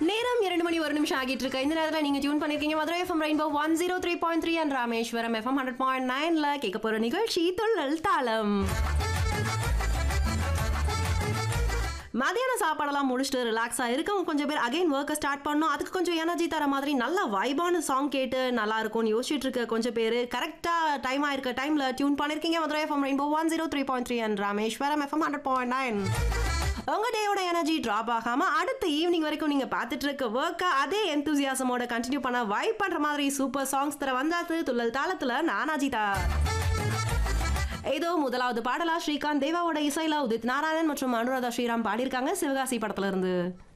நேரம் இரண்டு மணி ஒரு நிமிஷம் ஆகிட்டு இருக்கு இந்த நேரத்தில் நீங்க டியூன் பண்ணிருக்கீங்க Madurai FM rainbow one zero three point three and Rameswaram FM hundred point நைன்ல கேட்க போற நிகழ்ச்சி துள்ளல் தாளம் மதியான சாப்பாடெல்லாம் முடிச்சுட்டு ரிலாக்ஸாக இருக்கவங்க கொஞ்சம் பேர் அகைன் ஒர்க்கை ஸ்டார்ட் பண்ணணும் அதுக்கு கொஞ்சம் எனர்ஜி தர மாதிரி நல்ல வைபான சாங் கேட்டு நல்லா இருக்கும்னு யோசிச்சுட்டு இருக்க கொஞ்சம் பேர் கரெக்டாக டைம் ஆயிருக்க டைமில் டியூன் பண்ணியிருக்கீங்க Madurai FM rainbow one zero three point three and Rameswaram FM hundred point nine உங்கள் டேயோட எனர்ஜி ட்ராப் ஆகாமல் அடுத்த ஈவினிங் வரைக்கும் நீங்கள் பார்த்துட்டு இருக்க ஒர்க்கை அதே எந்தூசியாசமோட கண்டினியூ பண்ண வைப் பண்ணுற மாதிரி சூப்பர் சாங்ஸ் தர வந்தாத்து துள்ளல் தாளத்தில் நானாஜிதா ஏதோ முதலாவது பாடலா ஸ்ரீகாந்த் தேவாவோட இசையில உதித் நாராயணன் மற்றும் அனுராதா ஸ்ரீராம் பாடியிருக்காங்க சிவகாசி படத்துல இருந்து